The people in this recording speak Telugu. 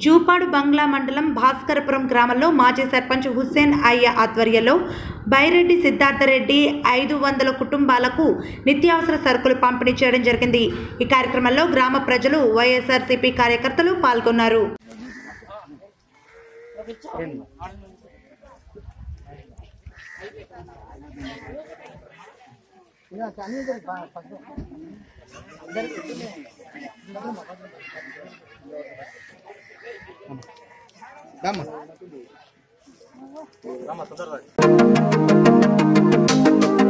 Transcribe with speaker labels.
Speaker 1: జూపాడు బంగ్లా మండలం భాస్కరపురం గ్రామంలో మాజీ సర్పంచ్ హుస్సేన్ అయ్య ఆధ్వర్యంలో బైరెడ్డి సిద్ధార్థరెడ్డి ఐదు వందల కుటుంబాలకు నిత్యావసర సరుకులు పంపిణీ చేయడం జరిగింది ఈ కార్యక్రమంలో గ్రామ ప్రజలు వైఎస్ఆర్సీపీ కార్యకర్తలు పాల్గొన్నారు
Speaker 2: రామ్మా